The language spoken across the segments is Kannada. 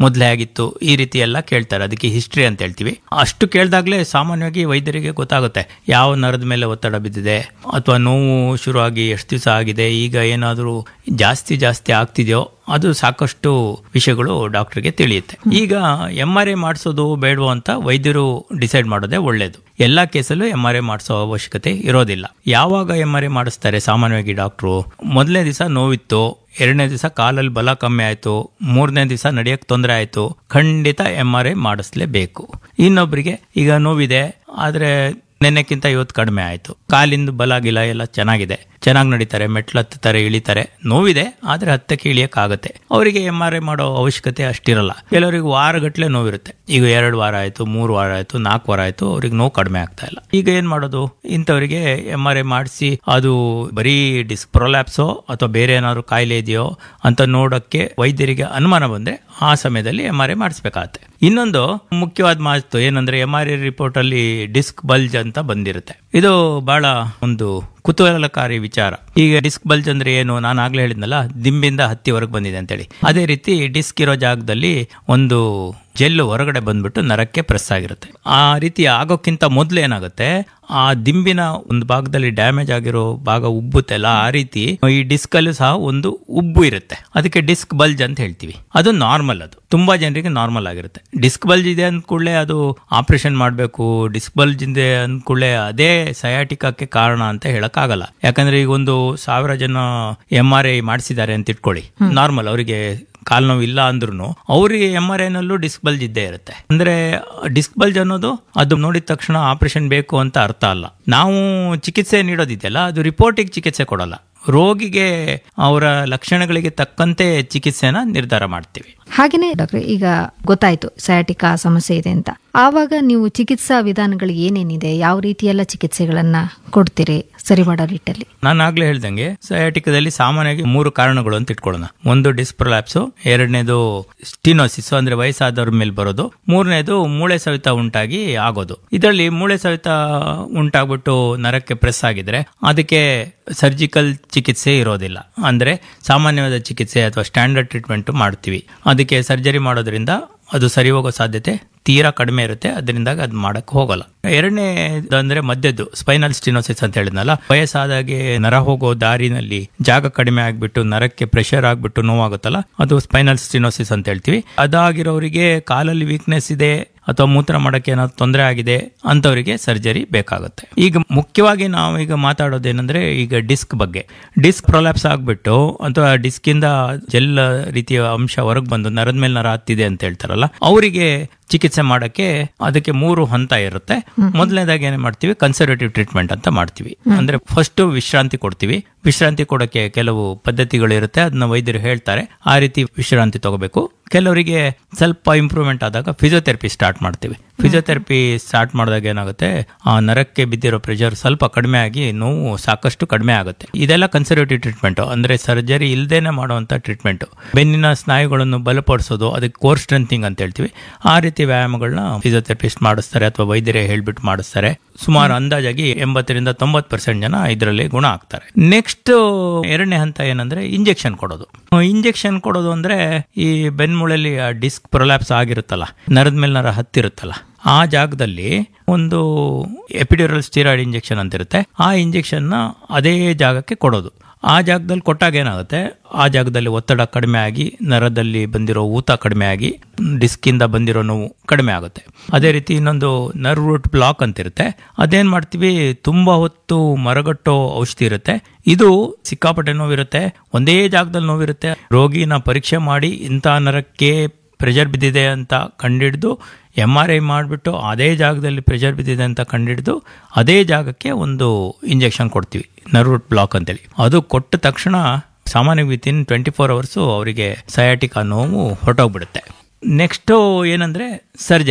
ಮೊದಲೇ ಆಗಿತ್ತು ಈ ರೀತಿ ಎಲ್ಲ ಕೇಳ್ತಾರೆ ಅದಕ್ಕೆ ಹಿಸ್ಟ್ರಿ ಅಂತ ಹೇಳ್ತೀವಿ ಅಷ್ಟು ಕೇಳಿದಾಗಲೇ ಸಾಮಾನ್ಯವಾಗಿ ವೈದ್ಯರಿಗೆ ಗೊತ್ತಾಗುತ್ತೆ ಯಾವ ನರದ ಮೇಲೆ ಒತ್ತಡ ಬಿದ್ದಿದೆ ಅಥವಾ ನೋವು ಶುರುವಾಗಿ ಎಷ್ಟು ದಿವಸ ಆಗಿದೆ ಈಗ ಏನಾದರೂ ಜಾಸ್ತಿ ಜಾಸ್ತಿ ಆಗ್ತಿದೆಯೋ ಅದು ಸಾಕಷ್ಟು ವಿಷಯಗಳು ಡಾಕ್ಟರ್ಗೆ ತಿಳಿಯುತ್ತೆ ಈಗ ಎಂ ಆರ್ ಐ ಮಾಡಿಸೋದು ಬೇಡವೋ ಅಂತ ವೈದ್ಯರು ಡಿಸೈಡ್ ಮಾಡೋದೇ ಒಳ್ಳೇದು ಎಲ್ಲ ಕೇಸಲ್ಲೂ ಎಂ ಆರ್ ಐ ಮಾಡಿಸೋ ಅವಶ್ಯಕತೆ ಇರೋದಿಲ್ಲ ಯಾವಾಗ ಎಂ ಆರ್ ಐ ಮಾಡಿಸ್ತಾರೆ ಸಾಮಾನ್ಯವಾಗಿ ಡಾಕ್ಟ್ರು ಮೊದಲನೇ ದಿವಸ ನೋವಿತ್ತು ಎರಡನೇ ದಿವಸ ಕಾಲಲ್ಲಿ ಬಲ ಕಮ್ಮಿ ಆಯಿತು ಮೂರನೇ ದಿವಸ ನಡೆಯಕ್ಕೆ ತೊಂದರೆ ಆಯಿತು ಖಂಡಿತ ಎಂ ಆರ್ ಐ ಮಾಡಿಸ್ಲೇಬೇಕು ಇನ್ನೊಬ್ಬರಿಗೆ ಈಗ ನೋವಿದೆ ಆದರೆ ನೆನ್ನೆಕ್ಕಿಂತ ಇವತ್ತು ಕಡಿಮೆ ಆಯಿತು ಕಾಲಿಂದ ಬಲ ಗಿಲ ಎಲ್ಲ ಚೆನ್ನಾಗಿದೆ ಚೆನ್ನಾಗಿ ನಡೀತಾರೆ ಮೆಟ್ಲು ಹತ್ತುತ್ತಾರೆ ಇಳಿತಾರೆ ನೋವಿದೆ ಆದರೆ ಹತ್ತಕ್ಕೆ ಇಳಿಯಕ್ಕಾಗತ್ತೆ ಅವರಿಗೆ ಎಂ ಆರ್ ಐ ಮಾಡೋ ಅವಶ್ಯಕತೆ ಅಷ್ಟಿರಲ್ಲ ಕೆಲವರಿಗೆ ವಾರಗಟ್ಟಲೆ ನೋವಿರುತ್ತೆ ಈಗ ಎರಡು ವಾರ ಆಯಿತು ಮೂರು ವಾರ ಆಯಿತು ನಾಲ್ಕು ವಾರ ಆಯಿತು ಅವ್ರಿಗೆ ನೋವು ಕಡಿಮೆ ಆಗ್ತಾ ಇಲ್ಲ ಈಗ ಏನು ಮಾಡೋದು ಇಂಥವರಿಗೆ ಎಂ ಆರ್ ಐ ಮಾಡಿಸಿ ಅದು ಬರೀ ಡಿಸ್ಕ್ ಪ್ರೊಲ್ಯಾಪ್ಸೋ ಅಥವಾ ಬೇರೆ ಏನಾದ್ರು ಕಾಯಿಲೆ ಇದೆಯೋ ಅಂತ ನೋಡೋಕ್ಕೆ ವೈದ್ಯರಿಗೆ ಅನುಮಾನ ಬಂದರೆ ಆ ಸಮಯದಲ್ಲಿ ಎಂ ಆರ್ ಐ ಮಾಡಿಸ್ಬೇಕಾಗತ್ತೆ ಇನ್ನೊಂದು ಮುಖ್ಯವಾದ ಮಾತು ಏನಂದ್ರೆ ಎಂ ಆರ್ ಐ ರಿಪೋರ್ಟ್ ಅಲ್ಲಿ ಡಿಸ್ಕ್ ಬಲ್ಜ್ ಅಂತ ಬಂದಿರುತ್ತೆ ಇದು ಬಹಳ ಒಂದು ಕುತೂಹಲಕಾರಿ ವಿಚಾರ ಈಗ ಡಿಸ್ಕ್ ಬಲ್ಜ್ ಅಂದ್ರೆ ಏನು ನಾನು ಆಗ್ಲೇ ಹೇಳಿದ್ನಲ್ಲ ದಿಂಬಿಂದ ಹತ್ತಿವರೆಗೆ ಬಂದಿದೆ ಅಂತೇಳಿ ಅದೇ ರೀತಿ ಡಿಸ್ಕ್ ಇರೋ ಜಾಗದಲ್ಲಿ ಒಂದು ಜೆಲ್ ಹೊರಗಡೆ ಬಂದ್ಬಿಟ್ಟು ನರಕ್ಕೆ ಪ್ರೆಸ್ ಆಗಿರುತ್ತೆ ಆ ರೀತಿ ಆಗೋಕ್ಕಿಂತ ಮೊದಲು ಏನಾಗುತ್ತೆ ಆ ದಿಂಬಿನ ಒಂದು ಭಾಗದಲ್ಲಿ ಡ್ಯಾಮೇಜ್ ಆಗಿರೋ ಭಾಗ ಉಬ್ಬುತ್ತೆಲ್ಲ ಆ ರೀತಿ ಈ ಡಿಸ್ಕ್ ಅಲ್ಲೂ ಸಹ ಒಂದು ಉಬ್ಬು ಇರುತ್ತೆ ಅದಕ್ಕೆ ಡಿಸ್ಕ್ ಬಲ್ಜ್ ಅಂತ ಹೇಳ್ತೀವಿ ಅದು ನಾರ್ಮಲ್ ಅದು ತುಂಬಾ ಜನರಿಗೆ ನಾರ್ಮಲ್ ಆಗಿರುತ್ತೆ ಡಿಸ್ಕ್ ಬಲ್ಜ್ ಇದೆ ಅಂದ ಕೂಡಲೇ ಅದು ಆಪರೇಷನ್ ಮಾಡಬೇಕು ಡಿಸ್ಕ್ ಬಲ್ಜ್ ಇದೆ ಅಂದ ಕೂಡಲೇ ಅದೇ ಸಯಾಟಿಕಕ್ಕೆ ಕಾರಣ ಅಂತ ಹೇಳಕ್ಕಾಗಲ್ಲ ಯಾಕಂದ್ರೆ ಈಗ ಒಂದು ಸಾವಿರ ಜನ ಎಂ ಆರ್ ಐ ಮಾಡಿಸಿದ್ದಾರೆ ಅಂತ ಇಟ್ಕೊಳ್ಳಿ ನಾರ್ಮಲ್ ಅವರಿಗೆ ಕಾಲ್ ನೋವು ಇಲ್ಲ ಅಂದ್ರೂ ಅವರಿಗೆ ಎಂ ಆರ್ ಐನಲ್ಲೂ ಡಿಸ್ಕ್ ಬಲ್ಜ್ ಇದ್ದೇ ಇರುತ್ತೆ ಅಂದ್ರೆ ಡಿಸ್ಕ್ ಬಲ್ಜ್ ಅನ್ನೋದು ಅದು ನೋಡಿದ ತಕ್ಷಣ ಆಪರೇಷನ್ ಬೇಕು ಅಂತ ಅರ್ಥ ಅಲ್ಲ ನಾವು ಚಿಕಿತ್ಸೆ ನೀಡೋದಿದೆಯಲ್ಲ ಅದು ರಿಪೋರ್ಟಿಗೆ ಚಿಕಿತ್ಸೆ ಕೊಡಲ್ಲ ರೋಗಿಗೆ ಅವರ ಲಕ್ಷಣಗಳಿಗೆ ತಕ್ಕಂತೆ ಚಿಕಿತ್ಸೆನ ನಿರ್ಧಾರ ಮಾಡ್ತೀವಿ ಹಾಗೇನೆ ಡಾಕ್ಟರ್ ಈಗ ಗೊತ್ತಾಯ್ತು ಸಯಾಟಿಕಾ ಸಮಸ್ಯೆ ಇದೆ ಅಂತ ಆವಾಗ ನೀವು ಚಿಕಿತ್ಸಾ ವಿಧಾನಗಳು ಏನೇನಿದೆ ಯಾವ ರೀತಿಯೆಲ್ಲ ಚಿಕಿತ್ಸೆಗಳನ್ನ ಕೊಡ್ತೀರಿ ಸರಿ ಮಾಡೋ ನಿಟ್ಟಲ್ಲಿ ನಾನು ಆಗ್ಲೇ ಹೇಳ್ದಂಗೆ ಸಯಾಟಿಕದಲ್ಲಿ ಸಾಮಾನ್ಯವಾಗಿ ಮೂರು ಕಾರಣಗಳು ಅಂತ ಇಟ್ಕೊಳ್ಳೋಣ ಒಂದು ಡಿಸ್ಪ್ರೊಲ್ಯಾಪ್ಸು ಎರಡನೇದು ಸ್ಟಿನೋಸಿಸ್ ಅಂದ್ರೆ ವಯಸ್ಸಾದವ್ರ ಮೇಲೆ ಬರೋದು ಮೂರನೇದು ಮೂಳೆ ಸವಿತ ಉಂಟಾಗಿ ಆಗೋದು ಇದರಲ್ಲಿ ಮೂಳೆ ಸವಿತ ಉಂಟಾಗ್ಬಿಟ್ಟು ನರಕ್ಕೆ ಪ್ರೆಸ್ ಆಗಿದ್ರೆ ಅದಕ್ಕೆ ಸರ್ಜಿಕಲ್ ಚಿಕಿತ್ಸೆ ಇರೋದಿಲ್ಲ ಅಂದ್ರೆ ಸಾಮಾನ್ಯವಾದ ಚಿಕಿತ್ಸೆ ಅಥವಾ ಸ್ಟ್ಯಾಂಡರ್ಡ್ ಟ್ರೀಟ್ಮೆಂಟ್ ಮಾಡ್ತೀವಿ ಅದಕ್ಕೆ ಸರ್ಜರಿ ಮಾಡೋದ್ರಿಂದ ಅದು ಸರಿ ಹೋಗೋ ಸಾಧ್ಯತೆ ತೀರಾ ಕಡಿಮೆ ಇರುತ್ತೆ ಅದರಿಂದ ಅದು ಮಾಡಕ್ ಹೋಗಲ್ಲ ಎರಡನೇ ಅಂದ್ರೆ ಮಧ್ಯದ್ದು ಸ್ಪೈನಲ್ ಸ್ಟಿನೋಸಿಸ್ ಅಂತ ಹೇಳಿದ್ನಲ್ಲ ವಯಸ್ಸಾದಾಗೆ ನರ ಹೋಗೋ ದಾರಿನಲ್ಲಿ ಜಾಗ ಕಡಿಮೆ ಆಗ್ಬಿಟ್ಟು ನರಕ್ಕೆ ಪ್ರೆಷರ್ ಆಗ್ಬಿಟ್ಟು ನೋವಾಗುತ್ತಲ್ಲ ಅದು ಸ್ಪೈನಲ್ ಸ್ಟಿನೋಸಿಸ್ ಅಂತ ಹೇಳ್ತೀವಿ ಅದಾಗಿರೋರಿಗೆ ಕಾಲಲ್ಲಿ ವೀಕ್ನೆಸ್ ಇದೆ ಅಥವಾ ಮೂತ್ರ ಮಾಡಕ್ಕೆ ಏನಾದ್ರು ತೊಂದರೆ ಆಗಿದೆ ಅಂತವರಿಗೆ ಸರ್ಜರಿ ಬೇಕಾಗುತ್ತೆ ಈಗ ಮುಖ್ಯವಾಗಿ ನಾವು ಈಗ ಮಾತಾಡೋದೇನೆಂದ್ರೆ ಈಗ ಡಿಸ್ಕ್ ಬಗ್ಗೆ ಡಿಸ್ಕ್ ಪ್ರೊಲ್ಯಾಪ್ಸ್ ಆಗ್ಬಿಟ್ಟು ಅಥವಾ ಡಿಸ್ಕ್ ಇಂದ ಜೆಲ್ ರೀತಿಯ ಅಂಶ ಹೊರಗೆ ಬಂದು ನರದ ಮೇಲೆ ನರ ಹತ್ತಿದೆ ಅಂತ ಹೇಳ್ತಾರಲ್ಲ ಅವರಿಗೆ ಚಿಕಿತ್ಸೆ ಮಾಡಕ್ಕೆ ಅದಕ್ಕೆ ಮೂರು ಹಂತ ಇರುತ್ತೆ ಮೊದಲನೇದಾಗಿ ಏನ್ ಮಾಡ್ತೀವಿ ಕನ್ಸರ್ವೇಟಿವ್ ಟ್ರೀಟ್ಮೆಂಟ್ ಅಂತ ಮಾಡ್ತೀವಿ ಅಂದ್ರೆ ಫಸ್ಟ್ ವಿಶ್ರಾಂತಿ ಕೊಡ್ತೀವಿ ವಿಶ್ರಾಂತಿ ಕೊಡಕ್ಕೆ ಕೆಲವು ಪದ್ಧತಿಗಳು ಇರುತ್ತೆ ಅದನ್ನ ವೈದ್ಯರು ಹೇಳ್ತಾರೆ ಆ ರೀತಿ ವಿಶ್ರಾಂತಿ ತಗೋಬೇಕು ಕೆಲವರಿಗೆ ಸ್ವಲ್ಪ ಇಂಪ್ರೂವ್ಮೆಂಟ್ ಆದಾಗ ಫಿಸಿಯೋಥೆರಪಿ ಸ್ಟಾರ್ಟ್ ಮಾಡ್ತೀವಿ ಫಿಸಿಯೋಥೆರಪಿ ಸ್ಟಾರ್ಟ್ ಮಾಡಿದಾಗ ಏನಾಗುತ್ತೆ ಆ ನರಕ್ಕೆ ಬಿದ್ದಿರೋ ಪ್ರೆಷರ್ ಸ್ವಲ್ಪ ಕಡಿಮೆ ಆಗಿ ನೋವು ಸಾಕಷ್ಟು ಕಡಿಮೆ ಆಗುತ್ತೆ ಇದೆಲ್ಲ ಕನ್ಸರ್ವೇಟಿವ್ ಟ್ರೀಟ್ಮೆಂಟ್ ಅಂದ್ರೆ ಸರ್ಜರಿ ಇಲ್ದೇನೆ ಮಾಡುವಂತ ಟ್ರೀಟ್ಮೆಂಟ್ ಬೆನ್ನಿನ ಸ್ನಾಯುಗಳನ್ನು ಬಲಪಡಿಸೋದು ಅದಕ್ಕೆ ಕೋರ್ ಸ್ಟ್ರೆಂಥಿಂಗ್ ಅಂತ ಹೇಳ್ತೀವಿ ಆ ರೀತಿ ವ್ಯಾಯಾಮಗಳನ್ನ ಫಿಸಿಯೋಥೆರಪಿಸ್ಟ್ ಮಾಡಿಸ್ತಾರೆ ಅಥವಾ ವೈದ್ಯರೇ ಹೇಳ್ಬಿಟ್ಟು ಮಾಡಿಸ್ತಾರೆ ಸುಮಾರು ಅಂದಾಜಾಗಿ ಎಂಬತ್ತರಿಂದ ತೊಂಬತ್ತು ಪರ್ಸೆಂಟ್ ಜನ ಇದರಲ್ಲಿ ಗುಣ ಆಗ್ತಾರೆ ನೆಕ್ಸ್ಟ್ ಎರಡನೇ ಹಂತ ಏನಂದ್ರೆ ಇಂಜೆಕ್ಷನ್ ಕೊಡೋದು ಇಂಜೆಕ್ಷನ್ ಕೊಡೋದು ಅಂದ್ರೆ ಈ ಬೆನ್ಮೂಳೆಯಲ್ಲಿ ಡಿಸ್ಕ್ ಪ್ರೊಲ್ಯಾಪ್ಸ್ ಆಗಿರುತ್ತಲ್ಲ ನರದ ಮೇಲೆ ನರ ಹತ್ತಿರುತ್ತಲ್ಲ ಆ ಜಾಗದಲ್ಲಿ ಒಂದು ಎಪಿಡ್ಯೂರಲ್ ಸ್ಟಿರಾಯ್ಡ್ ಇಂಜೆಕ್ಷನ್ ಅಂತ ಇರುತ್ತೆ ಆ ಇಂಜೆಕ್ಷನ್ ನ ಅದೇ ಜಾಗಕ್ಕೆ ಕೊಡೋದು ಆ ಜಾಗದಲ್ಲಿ ಕೊಟ್ಟಾಗ ಏನಾಗುತ್ತೆ ಆ ಜಾಗದಲ್ಲಿ ಒತ್ತಡ ಕಡಿಮೆ ಆಗಿ ನರದಲ್ಲಿ ಬಂದಿರೋ ಊತ ಕಡಿಮೆ ಆಗಿ ಡಿಸ್ಕ್ ಇಂದ ಬಂದಿರೋ ನೋವು ಕಡಿಮೆ ಆಗುತ್ತೆ ಅದೇ ರೀತಿ ಇನ್ನೊಂದು ನರ್ವ್ ರೂಟ್ ಬ್ಲಾಕ್ ಅಂತ ಇರುತ್ತೆ ಅದೇನ್ ಮಾಡ್ತೀವಿ ತುಂಬಾ ಹೊತ್ತು ಮರಗಟ್ಟೋ ಔಷಧಿ ಇರುತ್ತೆ ಇದು ಸಿಕ್ಕಾಪಟ್ಟೆ ನೋವಿರುತ್ತೆ ಒಂದೇ ಜಾಗದಲ್ಲಿ ನೋವಿರುತ್ತೆ ರೋಗಿನ ಪರೀಕ್ಷೆ ಮಾಡಿ ಇಂಥ ನರಕ್ಕೆ ಪ್ರೆಷರ್ ಬಿದ್ದಿದೆ ಅಂತ ಕಂಡಿಡಿದು ಎಮ್ ಆರ್ ಐ ಮಾಡಿಬಿಟ್ಟು ಅದೇ ಜಾಗದಲ್ಲಿ ಪ್ರೆಷರ್ ಬಿದ್ದಿದೆ ಅಂತ ಕಂಡಿಡಿದು ಅದೇ ಜಾಗಕ್ಕೆ ಒಂದು ಇಂಜೆಕ್ಷನ್ ಕೊಡ್ತೀವಿ ನರ್ವ್ ರೂಟ್ ಬ್ಲಾಕ್ ಅಂತೇಳಿ ಅದು ಕೊಟ್ಟ ತಕ್ಷಣ ಸಾಮಾನ್ಯ within twenty four hours ಅವರಿಗೆ ಸಯಾಟಿಕ್ ನೋವು ಹೊರಟೋಗ್ಬಿಡುತ್ತೆ ನೆಕ್ಸ್ಟು ಏನಂದ್ರೆ ಸರ್ಜರಿ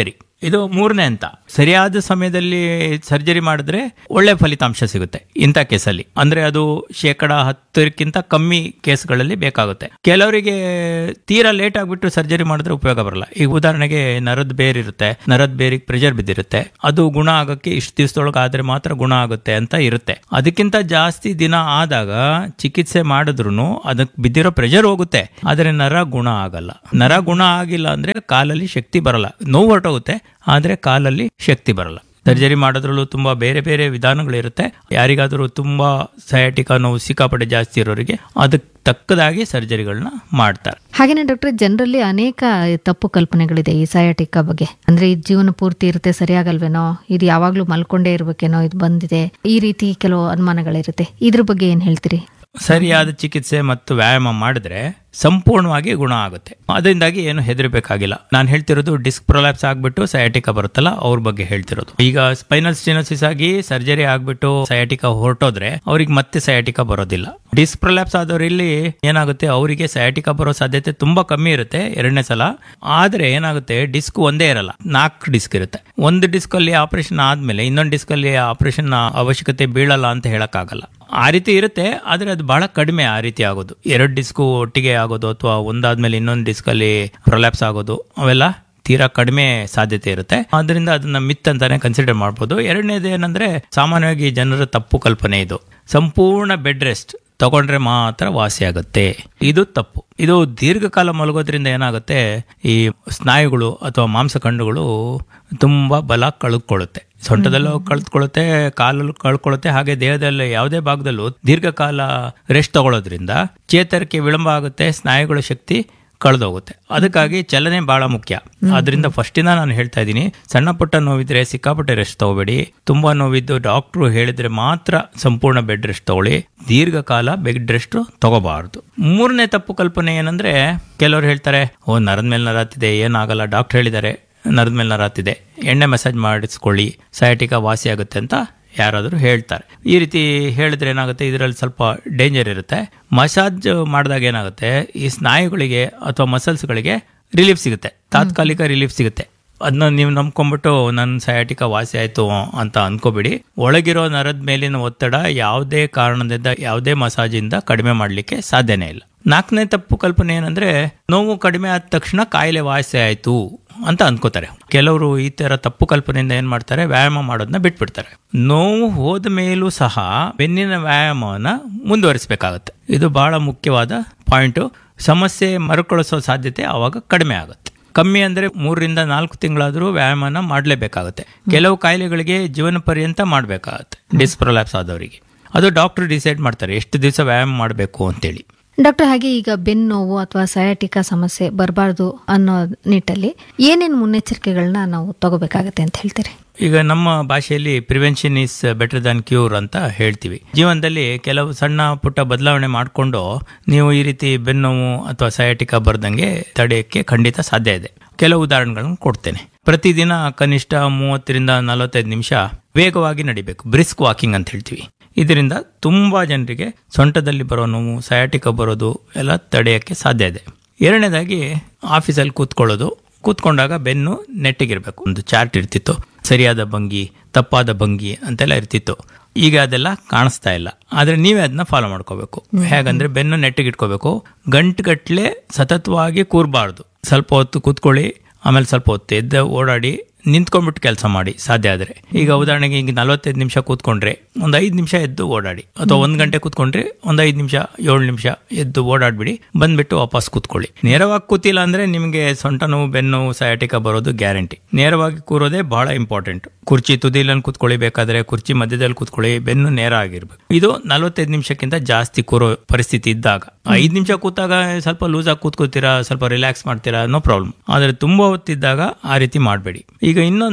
ಇದು ಮೂರನೇ ಹಂತ ಸರಿಯಾದ ಸಮಯದಲ್ಲಿ ಸರ್ಜರಿ ಮಾಡಿದ್ರೆ ಒಳ್ಳೆ ಫಲಿತಾಂಶ ಸಿಗುತ್ತೆ ಇಂಥ ಕೇಸಲ್ಲಿ ಅಂದ್ರೆ ಅದು ಶೇಕಡ ಹತ್ತಕ್ಕಿಂತ ಕಮ್ಮಿ ಕೇಸ್ಗಳಲ್ಲಿ ಬೇಕಾಗುತ್ತೆ ಕೆಲವರಿಗೆ ತೀರಾ ಲೇಟ್ ಆಗ್ಬಿಟ್ಟು ಸರ್ಜರಿ ಮಾಡಿದ್ರೆ ಉಪಯೋಗ ಬರಲ್ಲ ಈಗ ಉದಾಹರಣೆಗೆ ನರದ ಬೇರ್ ಇರುತ್ತೆ ನರದ ಬೇರಿಗೆ ಪ್ರೆಷರ್ ಬಿದ್ದಿರುತ್ತೆ ಅದು ಗುಣ ಆಗಕ್ಕೆ ಇಷ್ಟು ದಿವಸದೊಳಗೆ ಆದ್ರೆ ಮಾತ್ರ ಗುಣ ಆಗುತ್ತೆ ಅಂತ ಇರುತ್ತೆ ಅದಕ್ಕಿಂತ ಜಾಸ್ತಿ ದಿನ ಆದಾಗ ಚಿಕಿತ್ಸೆ ಮಾಡಿದ್ರು ಅದಕ್ಕೆ ಬಿದ್ದಿರೋ ಪ್ರೆಷರ್ ಹೋಗುತ್ತೆ ಆದ್ರೆ ನರ ಗುಣ ಆಗಲ್ಲ ನರ ಗುಣ ಆಗಿಲ್ಲ ಅಂದ್ರೆ ಕಾಲಲ್ಲಿ ಶಕ್ತಿ ಬರಲ್ಲ ನೋವು ಹೊರಟೋಗುತ್ತೆ ಆದ್ರೆ ಕಾಲಲ್ಲಿ ಶಕ್ತಿ ಬರಲ್ಲ ಸರ್ಜರಿ ಮಾಡೋದ್ರಲ್ಲೂ ತುಂಬಾ ಬೇರೆ ಬೇರೆ ವಿಧಾನಗಳಿರುತ್ತೆ ಯಾರಿಗಾದರೂ ತುಂಬಾ ಸಯಾಟಿಕ ನೋವು ಸಿಕ್ಕಾಪಟ್ಟೆ ಜಾಸ್ತಿ ಇರೋರಿಗೆ ಅದಕ್ಕೆ ತಕ್ಕದಾಗಿ ಸರ್ಜರಿಗಳನ್ನ ಮಾಡ್ತಾರೆ ಹಾಗೇನೆ ಡಾಕ್ಟರ್ ಜನರಲ್ಲಿ ಅನೇಕ ತಪ್ಪು ಕಲ್ಪನೆಗಳಿದೆ ಈ ಸಯಾಟಿಕಾ ಬಗ್ಗೆ ಅಂದ್ರೆ ಇದು ಜೀವನ ಪೂರ್ತಿ ಇರುತ್ತೆ ಸರಿಯಾಗಲ್ವೇನೋ ಇದು ಯಾವಾಗ್ಲೂ ಮಲ್ಕೊಂಡೇ ಇರ್ಬೇಕೇನೋ ಇದು ಬಂದಿದೆ ಈ ರೀತಿ ಕೆಲವು ಅನುಮಾನಗಳಿರುತ್ತೆ ಇದ್ರ ಬಗ್ಗೆ ಏನ್ ಹೇಳ್ತೀರಿ ಸರಿಯಾದ ಚಿಕಿತ್ಸೆ ಮತ್ತು ವ್ಯಾಯಾಮ ಮಾಡಿದ್ರೆ ಸಂಪೂರ್ಣವಾಗಿ ಗುಣ ಆಗುತ್ತೆ ಅದರಿಂದಾಗಿ ಏನು ಹೆದರಬೇಕಾಗಿಲ್ಲ ನಾನು ಹೇಳ್ತಿರೋದು ಡಿಸ್ಕ್ ಪ್ರೊಲ್ಯಾಪ್ಸ್ ಆಗ್ಬಿಟ್ಟು ಸಯಾಟಿಕಾ ಬರುತ್ತಲ್ಲ ಅವ್ರ ಬಗ್ಗೆ ಹೇಳ್ತಿರೋದು ಈಗ ಸ್ಪೈನಲ್ ಸ್ಟಿನೋಸಿಸ್ ಆಗಿ ಸರ್ಜರಿ ಆಗ್ಬಿಟ್ಟು ಸಯಾಟಿಕಾ ಹೊರಟೋದ್ರೆ ಅವ್ರಿಗೆ ಮತ್ತೆ ಸಯಾಟಿಕಾ ಬರೋದಿಲ್ಲ ಡಿಸ್ಕ್ ಪ್ರೊಲ್ಯಾಪ್ಸ್ ಆದವರಲ್ಲಿ ಏನಾಗುತ್ತೆ ಅವರಿಗೆ ಸಯಾಟಿಕಾ ಬರೋ ಸಾಧ್ಯತೆ ತುಂಬಾ ಕಮ್ಮಿ ಇರುತ್ತೆ ಎರಡನೇ ಸಲ ಆದ್ರೆ ಏನಾಗುತ್ತೆ ಡಿಸ್ಕ್ ಒಂದೇ ಇರಲ್ಲ ನಾಲ್ಕು ಡಿಸ್ಕ್ ಇರುತ್ತೆ ಒಂದು ಡಿಸ್ಕ್ ಅಲ್ಲಿ ಆಪರೇಷನ್ ಆದ್ಮೇಲೆ ಇನ್ನೊಂದು ಡಿಸ್ಕ್ ಅಲ್ಲಿ ಆಪರೇಷನ್ ಅವಶ್ಯಕತೆ ಬೀಳಲ್ಲ ಅಂತ ಹೇಳಕ್ಕಾಗಲ್ಲ ಆ ರೀತಿ ಇರುತ್ತೆ ಆದ್ರೆ ಅದು ಬಹಳ ಕಡಿಮೆ ಆ ರೀತಿ ಆಗೋದು ಎರಡು ಡಿಸ್ಕು ಒಟ್ಟಿಗೆ ಆಗೋದು ಅಥವಾ ಒಂದಾದ್ಮೇಲೆ ಇನ್ನೊಂದು ಡಿಸ್ಕ್ ಅಲ್ಲಿ ಪ್ರೊಲ್ಯಾಪ್ಸ್ ಆಗೋದು ಅವೆಲ್ಲ ತೀರಾ ಕಡಿಮೆ ಸಾಧ್ಯತೆ ಇರುತ್ತೆ ಅದರಿಂದ ಅದನ್ನ ಮಿತ್ ಅಂತಾನೆ ಕನ್ಸಿಡರ್ ಮಾಡ್ಬೋದು ಎರಡನೇದು ಏನಂದ್ರೆ ಸಾಮಾನ್ಯವಾಗಿ ಜನರ ತಪ್ಪು ಕಲ್ಪನೆ ಇದು ಸಂಪೂರ್ಣ ಬೆಡ್ ರೆಸ್ಟ್ ತಗೊಂಡ್ರೆ ಮಾತ್ರ ವಾಸಿ ಆಗುತ್ತೆ ಇದು ತಪ್ಪು ಇದು ದೀರ್ಘಕಾಲ ಮಲಗೋದ್ರಿಂದ ಏನಾಗುತ್ತೆ ಈ ಸ್ನಾಯುಗಳು ಅಥವಾ ಮಾಂಸಖಂಡಗಳು ತುಂಬಾ ಬಲ ಕಳೆದುಕೊಳ್ಳುತ್ತೆ ಸೊಂಟದಲ್ಲೂ ಕಳೆದುಕೊಳ್ಳುತ್ತೆ ಕಾಲಲ್ಲೂ ಕಳ್ಕೊಳ್ಳುತ್ತೆ ಹಾಗೆ ದೇಹದಲ್ಲಿ ಯಾವುದೇ ಭಾಗದಲ್ಲೂ ದೀರ್ಘಕಾಲ ರೆಸ್ಟ್ ತಗೊಳ್ಳೋದ್ರಿಂದ ಚೇತರಿಕೆ ವಿಳಂಬ ಆಗುತ್ತೆ ಸ್ನಾಯುಗಳ ಶಕ್ತಿ ಕಳೆದೋಗುತ್ತೆ ಅದಕ್ಕಾಗಿ ಚಲನೆ ಬಹಳ ಮುಖ್ಯ ಅದರಿಂದ ಫಸ್ಟಿಂದ ನಾನು ಹೇಳ್ತಾ ಇದ್ದೀನಿ ಸಣ್ಣ ಪುಟ್ಟ ನೋವಿದ್ರೆ ಸಿಕ್ಕಾಪಟ್ಟೆ ರೆಸ್ಟ್ ತಗೋಬೇಡಿ ತುಂಬಾ ನೋವಿದ್ದು ಡಾಕ್ಟ್ರು ಹೇಳಿದ್ರೆ ಮಾತ್ರ ಸಂಪೂರ್ಣ ಬೆಡ್ ರೆಸ್ಟ್ ತಗೊಳ್ಳಿ ದೀರ್ಘಕಾಲ ಬೆಡ್ ರೆಸ್ಟ್ ತಗೋಬಾರದು ಮೂರನೇ ತಪ್ಪು ಕಲ್ಪನೆ ಏನಂದ್ರೆ ಕೆಲವರು ಹೇಳ್ತಾರೆ ಓ ನರದ ಮೇಲೆ ನರಾತಿದೆ ಏನಾಗಲ್ಲ ಡಾಕ್ಟರ್ ಹೇಳಿದ್ದಾರೆ ನರದ ಮೇಲೆ ನರಾತಿದೆ ಎಣ್ಣೆ ಮಸಾಜ್ ಮಾಡಿಸ್ಕೊಳ್ಳಿ ಸಯಾಟಿಕಾ ವಾಸಿ ಆಗುತ್ತೆ ಅಂತ ಯಾರಾದರೂ ಹೇಳ್ತಾರೆ ಈ ರೀತಿ ಹೇಳಿದ್ರೆ ಏನಾಗುತ್ತೆ ಇದರಲ್ಲಿ ಸ್ವಲ್ಪ ಡೇಂಜರ್ ಇರುತ್ತೆ ಮಸಾಜ್ ಮಾಡಿದಾಗ ಏನಾಗುತ್ತೆ ಈ ಸ್ನಾಯುಗಳಿಗೆ ಅಥವಾ ಮಸಲ್ಸ್ಗಳಿಗೆ ರಿಲೀಫ್ ಸಿಗುತ್ತೆ ತಾತ್ಕಾಲಿಕ ರಿಲೀಫ್ ಸಿಗುತ್ತೆ ಅದನ್ನ ನೀವು ನಂಬ್ಕೊಂಡ್ಬಿಟ್ಟು ನನ್ನ ಸಯಾಟಿಕ ವಾಸಿ ಆಯ್ತು ಅಂತ ಅನ್ಕೋಬೇಡಿ ಒಳಗಿರೋ ನರದ ಮೇಲಿನ ಒತ್ತಡ ಯಾವುದೇ ಕಾರಣದಿಂದ ಯಾವುದೇ ಮಸಾಜಿಂದ ಕಡಿಮೆ ಮಾಡಲಿಕ್ಕೆ ಸಾಧ್ಯನೇ ಇಲ್ಲ ನಾಲ್ಕನೇ ತಪ್ಪು ಕಲ್ಪನೆ ಏನಂದ್ರೆ ನೋವು ಕಡಿಮೆ ಆದ ತಕ್ಷಣ ಕಾಯಿಲೆ ವಾಸಿ ಆಯ್ತು ಅಂತ ಅನ್ಕೋತಾರೆ ಕೆಲವರು ಈ ತರ ತಪ್ಪು ಕಲ್ಪನೆಯಿಂದ ಏನ್ ಮಾಡ್ತಾರೆ ವ್ಯಾಯಾಮ ಮಾಡೋದನ್ನ ಬಿಟ್ಬಿಡ್ತಾರೆ ನೋವು ಹೋದ ಮೇಲೂ ಸಹ ಬೆನ್ನಿನ ವ್ಯಾಯಾಮವನ್ನ ಮುಂದುವರಿಸಬೇಕಾಗತ್ತೆ ಇದು ಬಹಳ ಮುಖ್ಯವಾದ ಪಾಯಿಂಟು ಸಮಸ್ಯೆ ಮರುಕಳಿಸೋ ಸಾಧ್ಯತೆ ಆವಾಗ ಕಡಿಮೆ ಆಗುತ್ತೆ ಕಮ್ಮಿ ಅಂದ್ರೆ ಮೂರರಿಂದ ನಾಲ್ಕು ತಿಂಗಳಾದರೂ ವ್ಯಾಯಾಮನ ಮಾಡಲೇಬೇಕಾಗುತ್ತೆ ಕೆಲವು ಕಾಯಿಲೆಗಳಿಗೆ ಜೀವನ ಪರ್ಯಂತ ಮಾಡಬೇಕಾಗತ್ತೆ ಡಿಸ್ಪ್ರೊಲ್ಯಾಪ್ಸ್ ಆದವರಿಗೆ ಅದು ಡಾಕ್ಟರ್ ಡಿಸೈಡ್ ಮಾಡ್ತಾರೆ ಎಷ್ಟು ದಿವಸ ವ್ಯಾಯಾಮ ಮಾಡಬೇಕು ಅಂತೇಳಿ ಡಾಕ್ಟರ್ ಹಾಗೆ ಈಗ ಬೆನ್ನು ನೋವು ಅಥವಾ ಸಯಾಟಿಕಾ ಸಮಸ್ಯೆ ಬರಬಾರ್ದು ಅನ್ನೋ ನಿಟ್ಟಲ್ಲಿ ಏನೇನು ಮುನ್ನೆಚ್ಚರಿಕೆಗಳನ್ನ ನಾವು ತಗೋಬೇಕಾಗತ್ತೆ ಅಂತ ಹೇಳ್ತೀರಿ ಈಗ ನಮ್ಮ ಭಾಷೆಯಲ್ಲಿ prevention is better than cure ಅಂತ ಹೇಳ್ತೀವಿ ಜೀವನದಲ್ಲಿ ಕೆಲವು ಸಣ್ಣ ಪುಟ್ಟ ಬದಲಾವಣೆ ಮಾಡಿಕೊಂಡು ನೀವು ಈ ರೀತಿ ಬೆನ್ನೋವು ಅಥವಾ ಸಯಾಟಿಕಾ ಬರ್ದಂಗೆ ತಡೆಯಕ್ಕೆ ಖಂಡಿತ ಸಾಧ್ಯ ಇದೆ ಕೆಲವು ಉದಾಹರಣೆಗಳನ್ನು ಕೊಡ್ತೇನೆ ಪ್ರತಿದಿನ ಕನಿಷ್ಠ ಮೂವತ್ತರಿಂದ ನಲವತ್ತೈದು ನಿಮಿಷ ವೇಗವಾಗಿ ನಡಿಬೇಕು ಬ್ರಿಸ್ಕ್ ವಾಕಿಂಗ್ ಅಂತ ಹೇಳ್ತೀವಿ ಇದರಿಂದ ತುಂಬಾ ಜನರಿಗೆ ಸೊಂಟದಲ್ಲಿ ಬರೋ ನೋವು ಸಯಾಟಿಕ ಬರೋದು ಎಲ್ಲ ತಡೆಯಕ್ಕೆ ಸಾಧ್ಯ ಇದೆ ಎರಡನೇದಾಗಿ ಆಫೀಸಲ್ಲಿ ಕೂತ್ಕೊಳ್ಳೋದು ಕೂತ್ಕೊಂಡಾಗ ಬೆನ್ನು ನೆಟ್ಟಿಗಿರ್ಬೇಕು ಒಂದು ಚಾರ್ಟ್ ಇರ್ತಿತ್ತು ಸರಿಯಾದ ಭಂಗಿ ತಪ್ಪಾದ ಭಂಗಿ ಅಂತೆಲ್ಲ ಇರ್ತಿತ್ತು ಈಗ ಅದೆಲ್ಲ ಕಾಣಿಸ್ತಾ ಇಲ್ಲ ಆದ್ರೆ ನೀವೇ ಅದನ್ನ ಫಾಲೋ ಮಾಡ್ಕೋಬೇಕು ಹೇಗಂದ್ರೆ ಬೆನ್ನು ನೆಟ್ಟಿಗಿಟ್ಕೋಬೇಕು ಗಂಟುಗಟ್ಲೆ ಸತತವಾಗಿ ಕೂರಬಾರ್ದು ಸ್ವಲ್ಪ ಹೊತ್ತು ಕೂತ್ಕೊಳ್ಳಿ ಆಮೇಲೆ ಸ್ವಲ್ಪ ಹೊತ್ತು ಎದ್ದು ಓಡಾಡಿ ನಿಂತ್ಕೊಂಡ್ಬಿಟ್ಟು ಕೆಲಸ ಮಾಡಿ ಸಾಧ್ಯ ಆದರೆ ಈಗ ಉದಾಹರಣೆಗೆ ಈಗ ನಲವತ್ತೈದು ನಿಮಿಷ ಕೂತ್ಕೊಂಡ್ರೆ ಒಂದು ಐದು ನಿಮಿಷ ಎದ್ದು ಓಡಾಡಿ ಅಥವಾ ಒಂದು ಗಂಟೆ ಕೂತ್ಕೊಂಡ್ರೆ ಒಂದು ಐದು ನಿಮಿಷ ಏಳು ನಿಮಿಷ ಎದ್ದು ಓಡಾಡ್ಬಿಡಿ ಬಂದ್ಬಿಟ್ಟು ವಾಪಸ್ ಕೂತ್ಕೊಳ್ಳಿ ನೇರವಾಗಿ ಕೂತಿಲ್ಲ ಅಂದ್ರೆ ನಿಮಗೆ ಸೊಂಟ ನೋವು ಬೆನ್ನು ಸಯಾಟಿಕ ಬರೋದು ಗ್ಯಾರಂಟಿ ನೇರವಾಗಿ ಕೂರೋದೇ ಬಹಳ ಇಂಪಾರ್ಟೆಂಟ್ ಕುರ್ಚಿ ತುದಿಲನ್ನು ಕೂತ್ಕೊಳ್ಳಿ ಬೇಕಾದ್ರೆ ಕುರ್ಚಿ ಮಧ್ಯದಲ್ಲಿ ಕೂತ್ಕೊಳ್ಳಿ ಬೆನ್ನು ನೇರ ಆಗಿರ್ಬೇಕು ಇದು ನಲವತ್ತೈದು ನಿಮಿಷಕ್ಕಿಂತ ಜಾಸ್ತಿ ಕೂರೋ ಪರಿಸ್ಥಿತಿ ಇದ್ದಾಗ ಐದು ನಿಮಿಷ ಕೂತಾಗ ಸ್ವಲ್ಪ ಲೂಸ್ ಆಗಿ ಕೂತ್ಕೋತೀರಾ ಸ್ವಲ್ಪ ರಿಲ್ಯಾಕ್ಸ್ ಮಾಡ್ತೀರಾ ನೋ ಪ್ರಾಬ್ಲಮ್ ಆದ್ರೆ ತುಂಬಾ ಹೊತ್ತಿದ್ದಾಗ ಆ ರೀತಿ ಮಾಡಬೇಡಿ ಈಗ ಇನ್ನೊಂದು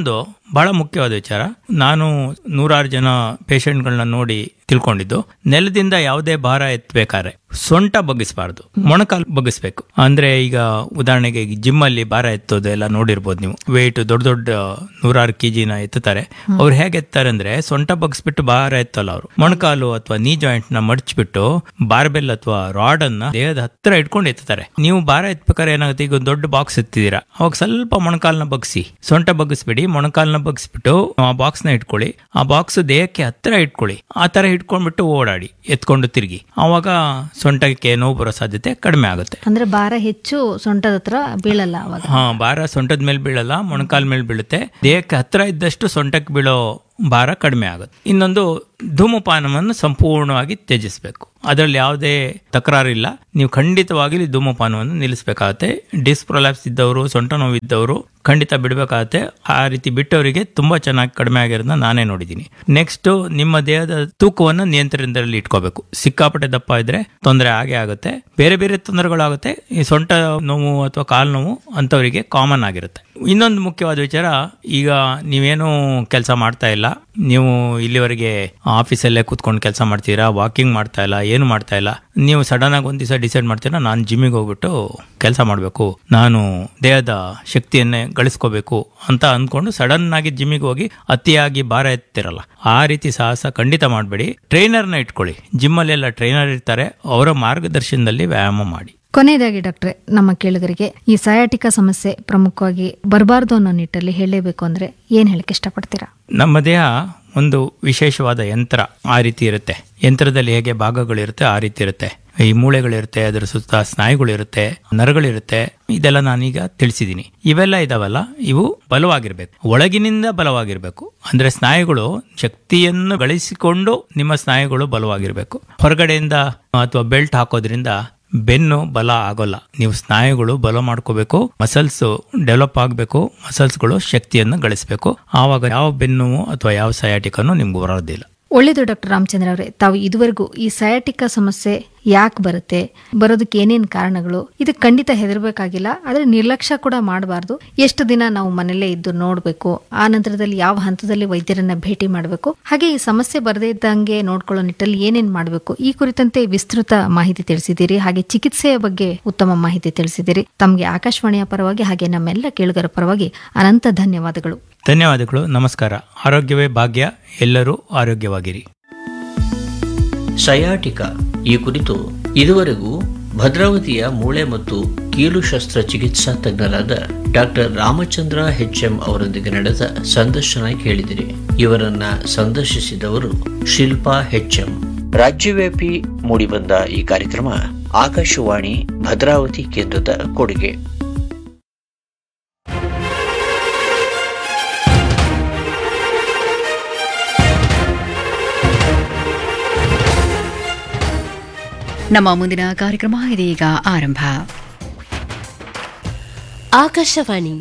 ಬಹಳ ಮುಖ್ಯವಾದ ವಿಚಾರ ನಾನು ನೂರಾರು ಜನ ಪೇಷಂಟ್ಗಳನ್ನ ನೋಡಿ ತಿಳ್ಕೊಂಡಿದ್ದು ನೆಲದಿಂದ ಯಾವುದೇ ಭಾರ ಎತ್ತಬೇಕಾದ್ರೆ ಸೊಂಟ ಬಗ್ಗಿಸಬಾರ್ದು ಮೊಣಕಾಲು ಬಗ್ಗಿಸ್ಬೇಕು ಅಂದ್ರೆ ಈಗ ಉದಾಹರಣೆಗೆ ಜಿಮ್ ಅಲ್ಲಿ ಭಾರ ಎತ್ತೋದು ಎಲ್ಲ ನೋಡಿರ್ಬೋದು ನೀವು ವೆಯ್ಟ್ ದೊಡ್ಡ ದೊಡ್ಡ ನೂರಾರು ಕೆಜಿನ ಎತ್ತುತ್ತಾರೆ ಅವ್ರು ಹೇಗೆ ಎತ್ತಾರೆ ಅಂದ್ರೆ ಸೊಂಟ ಬಗ್ಗಿಸ್ಬಿಟ್ಟು ಭಾರ ಎತ್ತಲ್ಲ ಅವರು ಮೊಣಕಾಲು ಅಥವಾ ನೀ ಜಾಯಿಂಟ್ ನ ಮಡಚ್ಬಿಟ್ಟು ಬಾರ್ಬೆಲ್ ಅಥವಾ ರಾಡ್ ಅನ್ನ ದೇಹದ ಹತ್ರ ಇಟ್ಕೊಂಡು ಎತ್ತುತ್ತಾರೆ ನೀವು ಭಾರ ಎತ್ಬೇಕಾದ್ರೆ ಏನಾಗುತ್ತೆ ಈಗ ಒಂದು ದೊಡ್ಡ ಬಾಕ್ಸ್ ಎತ್ತಿದ್ದೀರಾ ಅವಾಗ ಸ್ವಲ್ಪ ಮೊಣಕಾಲ್ನ ಬಗ್ಸಿ ಸೊಂಟ ಬಗ್ಗಿಸ್ಬಿಡಿ ಮೊಣಕಾಲ್ನ ಬಗ್ಸ್ಬಿಟ್ಟು ಆ ಬಾಕ್ಸ್ ನ ಇಟ್ಕೊಳ್ಳಿ ಆ ಬಾಕ್ಸ್ ದೇಹಕ್ಕೆ ಹತ್ರ ಇಟ್ಕೊಳ್ಳಿ ಆ ತರ ಇಟ್ಕೊಂಡ್ಬಿಟ್ಟು ಓಡಾಡಿ ಎತ್ಕೊಂಡು ತಿರುಗಿ ಆವಾಗ ಸೊಂಟಕ್ಕೆ ನೋವು ಬರೋ ಸಾಧ್ಯತೆ ಕಡಿಮೆ ಆಗುತ್ತೆ ಅಂದ್ರೆ ಭಾರ ಹೆಚ್ಚು ಸೊಂಟದ ಹತ್ರ ಬೀಳಲ್ಲ ಅವಾಗ ಹಾ ಭಾರ ಸೊಂಟದ ಮೇಲೆ ಬೀಳಲ್ಲ ಮೊಣಕಾಲ್ ಮೇಲೆ ಬೀಳುತ್ತೆ ದೇಹಕ್ಕೆ ಹತ್ರ ಇದ್ದಷ್ಟು ಸೊಂಟಕ್ಕೆ ಬೀಳೋ ಭಾರ ಕಡಿಮೆ ಆಗುತ್ತೆ ಇನ್ನೊಂದು ಧೂಮಪಾನವನ್ನು ಸಂಪೂರ್ಣವಾಗಿ ತ್ಯಜಿಸಬೇಕು ಅದರಲ್ಲಿ ಯಾವುದೇ ತಕರಾರಿಲ್ಲ ನೀವು ಖಂಡಿತವಾಗಿ ಧೂಮಪಾನವನ್ನು ನಿಲ್ಲಿಸಬೇಕಾಗತ್ತೆ ಡಿಸ್ಪ್ರೊಲ್ಯಾಪ್ಸ್ ಇದ್ದವರು ಸೊಂಟ ನೋವು ಇದ್ದವರು ಖಂಡಿತ ಬಿಡಬೇಕಾಗತ್ತೆ ಆ ರೀತಿ ಬಿಟ್ಟವರಿಗೆ ತುಂಬಾ ಚೆನ್ನಾಗಿ ಕಡಿಮೆ ಆಗಿರೋದನ್ನ ನಾನೇ ನೋಡಿದ್ದೀನಿ ನೆಕ್ಸ್ಟ್ ನಿಮ್ಮ ದೇಹದ ತೂಕವನ್ನು ನಿಯಂತ್ರಣದಲ್ಲಿ ಇಟ್ಕೋಬೇಕು ಸಿಕ್ಕಾಪಟ್ಟೆ ದಪ್ಪ ಇದ್ರೆ ತೊಂದರೆ ಆಗೇ ಆಗುತ್ತೆ ಬೇರೆ ಬೇರೆ ತೊಂದರೆಗಳಾಗುತ್ತೆ ಈ ಸೊಂಟ ನೋವು ಅಥವಾ ಕಾಲು ನೋವು ಅಂತವರಿಗೆ ಕಾಮನ್ ಆಗಿರುತ್ತೆ ಇನ್ನೊಂದು ಮುಖ್ಯವಾದ ವಿಚಾರ ಈಗ ನೀವೇನು ಕೆಲಸ ಮಾಡ್ತಾ ಇಲ್ಲ ನೀವು ಇಲ್ಲಿವರೆಗೆ ಆಫೀಸಲ್ಲೇ ಕೂತ್ಕೊಂಡು ಕೆಲಸ ಮಾಡ್ತೀರಾ ವಾಕಿಂಗ್ ಮಾಡ್ತಾ ಇಲ್ಲ ಏನು ಮಾಡ್ತಾ ಇಲ್ಲ ನೀವು ಸಡನ್ ಆಗಿ ಒಂದ್ ದಿವಸ ಡಿಸೈಡ್ ಮಾಡ್ತೀರಾ ನಾನು ಜಿಮ್ಮಿಗೆ ಹೋಗ್ಬಿಟ್ಟು ಕೆಲಸ ಮಾಡಬೇಕು ನಾನು ದೇಹದ ಶಕ್ತಿಯನ್ನೇ ಗಳಿಸ್ಕೋಬೇಕು ಅಂತ ಅಂದ್ಕೊಂಡು ಸಡನ್ ಆಗಿ ಜಿಮ್ಮಿಗೆ ಹೋಗಿ ಅತಿಯಾಗಿ ಭಾರ ಎತ್ತಿರಲ್ಲ ಆ ರೀತಿ ಸಾಹಸ ಖಂಡಿತ ಮಾಡಬೇಡಿ ಟ್ರೈನರ್ನ ಇಟ್ಕೊಳ್ಳಿ ಜಿಮ್ಮಲ್ಲೆಲ್ಲ ಟ್ರೈನರ್ ಇರ್ತಾರೆ ಅವರ ಮಾರ್ಗದರ್ಶನದಲ್ಲಿ ವ್ಯಾಯಾಮ ಮಾಡಿ ಕೊನೆಯದಾಗಿ ಡಾಕ್ಟ್ರೆ ನಮ್ಮ ಕೇಳುಗರಿಗೆ ಈ ಸಯಾಟಿಕ ಸಮಸ್ಯೆ ಪ್ರಮುಖವಾಗಿ ಬರಬಾರ್ದು ಅನ್ನೋ ನಿಟ್ಟಲ್ಲಿ ಹೇಳಲೇಬೇಕು ಅಂದ್ರೆ ಏನ್ ಹೇಳಕ್ ಇಷ್ಟಪಡ್ತೀರಾ ನಮ್ಮ ದೇಹ ಒಂದು ವಿಶೇಷವಾದ ಯಂತ್ರ ಆ ರೀತಿ ಇರುತ್ತೆ ಯಂತ್ರದಲ್ಲಿ ಹೇಗೆ ಭಾಗಗಳಿರುತ್ತೆ ಆ ರೀತಿ ಇರುತ್ತೆ ಈ ಮೂಳೆಗಳಿರುತ್ತೆ ಅದರ ಸುತ್ತ ಸ್ನಾಯುಗಳಿರುತ್ತೆ ನರಗಳಿರುತ್ತೆ ಇದೆಲ್ಲ ನಾನೀಗ ತಿಳಿಸಿದ್ದೀನಿ ಇವೆಲ್ಲ ಇದಾವಲ್ಲ ಇವು ಬಲವಾಗಿರ್ಬೇಕು ಒಳಗಿನಿಂದ ಬಲವಾಗಿರ್ಬೇಕು ಅಂದ್ರೆ ಸ್ನಾಯುಗಳು ಶಕ್ತಿಯನ್ನು ಗಳಿಸಿಕೊಂಡು ನಿಮ್ಮ ಸ್ನಾಯುಗಳು ಬಲವಾಗಿರ್ಬೇಕು ಹೊರಗಡೆಯಿಂದ ಅಥವಾ ಬೆಲ್ಟ್ ಹಾಕೋದ್ರಿಂದ ಬೆನ್ನು ಬಲ ಆಗೋಲ್ಲ ನೀವು ಸ್ನಾಯುಗಳು ಬಲ ಮಾಡ್ಕೋಬೇಕು ಮಸಲ್ಸ್ ಡೆವಲಪ್ ಆಗಬೇಕು ಮಸಲ್ಸ್ಗಳು ಶಕ್ತಿಯನ್ನು ಗಳಿಸಬೇಕು ಆವಾಗ ಯಾವ ಬೆನ್ನು ಅಥವಾ ಯಾವ ಸಯಾಟಿಕನ್ನು ನಿಮ್ಗೆ ಬರೋದಿಲ್ಲ ಒಳ್ಳೇದು ಡಾಕ್ಟರ್ ರಾಮಚಂದ್ರ ಅವರೇ ತಾವು ಇದುವರೆಗೂ ಈ ಸಯಾಟಿಕ ಸಮಸ್ಯೆ ಯಾಕೆ ಬರುತ್ತೆ ಬರೋದಕ್ಕೆ ಏನೇನ್ ಕಾರಣಗಳು ಇದಕ್ಕೆ ಖಂಡಿತ ಹೆದರ್ಬೇಕಾಗಿಲ್ಲ ಆದ್ರೆ ನಿರ್ಲಕ್ಷ್ಯ ಕೂಡ ಮಾಡಬಾರ್ದು ಎಷ್ಟು ದಿನ ನಾವು ಮನೆಯಲ್ಲೇ ಇದ್ದು ನೋಡ್ಬೇಕು ಆ ನಂತರದಲ್ಲಿ ಯಾವ ಹಂತದಲ್ಲಿ ವೈದ್ಯರನ್ನ ಭೇಟಿ ಮಾಡಬೇಕು ಹಾಗೆ ಈ ಸಮಸ್ಯೆ ಬರದೇ ಇದ್ದಂಗೆ ನೋಡ್ಕೊಳ್ಳೋ ನಿಟ್ಟಲ್ಲಿ ಏನೇನ್ ಮಾಡಬೇಕು ಈ ಕುರಿತಂತೆ ವಿಸ್ತೃತ ಮಾಹಿತಿ ತಿಳಿಸಿದ್ದೀರಿ ಹಾಗೆ ಚಿಕಿತ್ಸೆಯ ಬಗ್ಗೆ ಉತ್ತಮ ಮಾಹಿತಿ ತಿಳಿಸಿದ್ದೀರಿ ತಮಗೆ ಆಕಾಶವಾಣಿಯ ಪರವಾಗಿ ಹಾಗೆ ನಮ್ಮೆಲ್ಲ ಕೇಳುಗರ ಪರವಾಗಿ ಅನಂತ ಧನ್ಯವಾದಗಳು ಧನ್ಯವಾದಗಳು ನಮಸ್ಕಾರ ಆರೋಗ್ಯವೇ ಭಾಗ್ಯ ಎಲ್ಲರೂ ಆರೋಗ್ಯವಾಗಿರಿ ಸಯಾಟಿಕ ಈ ಕುರಿತು ಇದುವರೆಗೂ ಭದ್ರಾವತಿಯ ಮೂಳೆ ಮತ್ತು ಕೀಲು ಶಸ್ತ್ರ ಚಿಕಿತ್ಸಾ ತಜ್ಞರಾದ ಡಾಕ್ಟರ್ ರಾಮಚಂದ್ರ ಎಂ ಅವರೊಂದಿಗೆ ನಡೆದ ಸಂದರ್ಶನ ಕೇಳಿದಿರಿ ಇವರನ್ನ ಸಂದರ್ಶಿಸಿದವರು ಶಿಲ್ಪಾ ಎಂ ರಾಜ್ಯವ್ಯಾಪಿ ಮೂಡಿಬಂದ ಈ ಕಾರ್ಯಕ್ರಮ ಆಕಾಶವಾಣಿ ಭದ್ರಾವತಿ ಕೇಂದ್ರದ ಕೊಡುಗೆ ನಮ್ಮ ಮುಂದಿನ ಕಾರ್ಯಕ್ರಮ ಇದೀಗ ಆರಂಭ ಆಕಾಶವಾಣಿ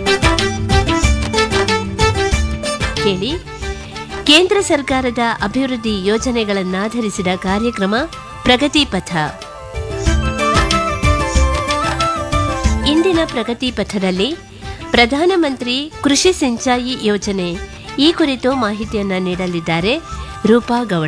ಕೇಳಿ ಕೇಂದ್ರ ಸರ್ಕಾರದ ಅಭಿವೃದ್ಧಿ ಯೋಜನೆಗಳನ್ನಾಧರಿಸಿದ ಕಾರ್ಯಕ್ರಮ ಪ್ರಗತಿ ಪಥ ಇಂದಿನ ಪ್ರಗತಿ ಪಥದಲ್ಲಿ ಪ್ರಧಾನಮಂತ್ರಿ ಕೃಷಿ ಸಿಂಚಾಯಿ ಯೋಜನೆ ಈ ಕುರಿತು ಮಾಹಿತಿಯನ್ನ ನೀಡಲಿದ್ದಾರೆ ರೂಪಾ ಗೌಡ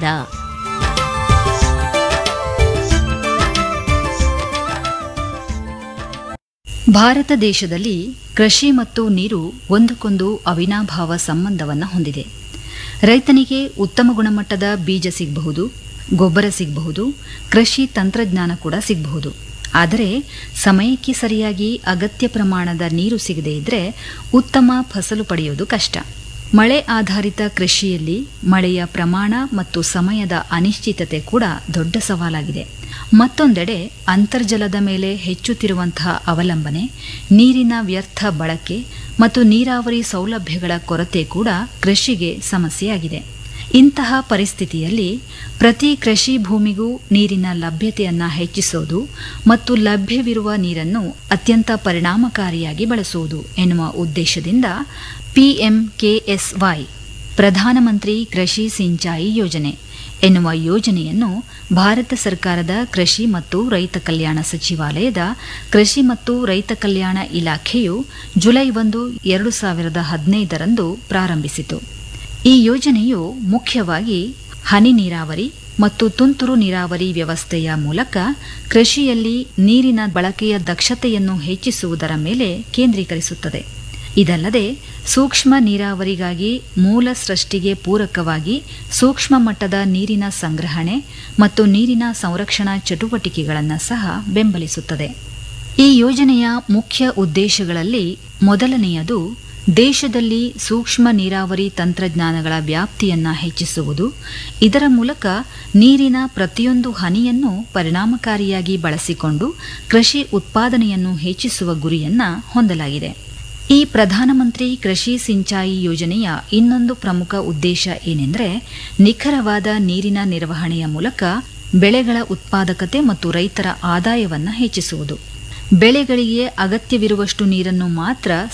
ಭಾರತ ದೇಶದಲ್ಲಿ ಕೃಷಿ ಮತ್ತು ನೀರು ಒಂದಕ್ಕೊಂದು ಅವಿನಾಭಾವ ಸಂಬಂಧವನ್ನು ಹೊಂದಿದೆ ರೈತನಿಗೆ ಉತ್ತಮ ಗುಣಮಟ್ಟದ ಬೀಜ ಸಿಗಬಹುದು ಗೊಬ್ಬರ ಸಿಗಬಹುದು ಕೃಷಿ ತಂತ್ರಜ್ಞಾನ ಕೂಡ ಸಿಗಬಹುದು ಆದರೆ ಸಮಯಕ್ಕೆ ಸರಿಯಾಗಿ ಅಗತ್ಯ ಪ್ರಮಾಣದ ನೀರು ಸಿಗದೇ ಇದ್ರೆ ಉತ್ತಮ ಫಸಲು ಪಡೆಯೋದು ಕಷ್ಟ ಮಳೆ ಆಧಾರಿತ ಕೃಷಿಯಲ್ಲಿ ಮಳೆಯ ಪ್ರಮಾಣ ಮತ್ತು ಸಮಯದ ಅನಿಶ್ಚಿತತೆ ಕೂಡ ದೊಡ್ಡ ಸವಾಲಾಗಿದೆ ಮತ್ತೊಂದೆಡೆ ಅಂತರ್ಜಲದ ಮೇಲೆ ಹೆಚ್ಚುತ್ತಿರುವಂತಹ ಅವಲಂಬನೆ ನೀರಿನ ವ್ಯರ್ಥ ಬಳಕೆ ಮತ್ತು ನೀರಾವರಿ ಸೌಲಭ್ಯಗಳ ಕೊರತೆ ಕೂಡ ಕೃಷಿಗೆ ಸಮಸ್ಯೆಯಾಗಿದೆ ಇಂತಹ ಪರಿಸ್ಥಿತಿಯಲ್ಲಿ ಪ್ರತಿ ಕೃಷಿ ಭೂಮಿಗೂ ನೀರಿನ ಲಭ್ಯತೆಯನ್ನ ಹೆಚ್ಚಿಸೋದು ಮತ್ತು ಲಭ್ಯವಿರುವ ನೀರನ್ನು ಅತ್ಯಂತ ಪರಿಣಾಮಕಾರಿಯಾಗಿ ಬಳಸುವುದು ಎನ್ನುವ ಉದ್ದೇಶದಿಂದ ಪಿಎಂಕೆಎಸ್ವೈ ಪ್ರಧಾನಮಂತ್ರಿ ಕೃಷಿ ಸಿಂಚಾಯಿ ಯೋಜನೆ ಎನ್ನುವ ಯೋಜನೆಯನ್ನು ಭಾರತ ಸರ್ಕಾರದ ಕೃಷಿ ಮತ್ತು ರೈತ ಕಲ್ಯಾಣ ಸಚಿವಾಲಯದ ಕೃಷಿ ಮತ್ತು ರೈತ ಕಲ್ಯಾಣ ಇಲಾಖೆಯು ಜುಲೈ ಒಂದು ಎರಡು ಸಾವಿರದ ಹದಿನೈದರಂದು ಪ್ರಾರಂಭಿಸಿತು ಈ ಯೋಜನೆಯು ಮುಖ್ಯವಾಗಿ ಹನಿ ನೀರಾವರಿ ಮತ್ತು ತುಂತುರು ನೀರಾವರಿ ವ್ಯವಸ್ಥೆಯ ಮೂಲಕ ಕೃಷಿಯಲ್ಲಿ ನೀರಿನ ಬಳಕೆಯ ದಕ್ಷತೆಯನ್ನು ಹೆಚ್ಚಿಸುವುದರ ಮೇಲೆ ಕೇಂದ್ರೀಕರಿಸುತ್ತದೆ ಇದಲ್ಲದೆ ಸೂಕ್ಷ್ಮ ನೀರಾವರಿಗಾಗಿ ಮೂಲ ಸೃಷ್ಟಿಗೆ ಪೂರಕವಾಗಿ ಸೂಕ್ಷ್ಮ ಮಟ್ಟದ ನೀರಿನ ಸಂಗ್ರಹಣೆ ಮತ್ತು ನೀರಿನ ಸಂರಕ್ಷಣಾ ಚಟುವಟಿಕೆಗಳನ್ನು ಸಹ ಬೆಂಬಲಿಸುತ್ತದೆ ಈ ಯೋಜನೆಯ ಮುಖ್ಯ ಉದ್ದೇಶಗಳಲ್ಲಿ ಮೊದಲನೆಯದು ದೇಶದಲ್ಲಿ ಸೂಕ್ಷ್ಮ ನೀರಾವರಿ ತಂತ್ರಜ್ಞಾನಗಳ ವ್ಯಾಪ್ತಿಯನ್ನ ಹೆಚ್ಚಿಸುವುದು ಇದರ ಮೂಲಕ ನೀರಿನ ಪ್ರತಿಯೊಂದು ಹನಿಯನ್ನು ಪರಿಣಾಮಕಾರಿಯಾಗಿ ಬಳಸಿಕೊಂಡು ಕೃಷಿ ಉತ್ಪಾದನೆಯನ್ನು ಹೆಚ್ಚಿಸುವ ಗುರಿಯನ್ನ ಹೊಂದಲಾಗಿದೆ ಈ ಪ್ರಧಾನಮಂತ್ರಿ ಕೃಷಿ ಸಿಂಚಾಯಿ ಯೋಜನೆಯ ಇನ್ನೊಂದು ಪ್ರಮುಖ ಉದ್ದೇಶ ಏನೆಂದರೆ ನಿಖರವಾದ ನೀರಿನ ನಿರ್ವಹಣೆಯ ಮೂಲಕ ಬೆಳೆಗಳ ಉತ್ಪಾದಕತೆ ಮತ್ತು ರೈತರ ಆದಾಯವನ್ನ ಹೆಚ್ಚಿಸುವುದು ಬೆಳೆಗಳಿಗೆ ಅಗತ್ಯವಿರುವಷ್ಟು ನೀರನ್ನು ಮಾತ್ರ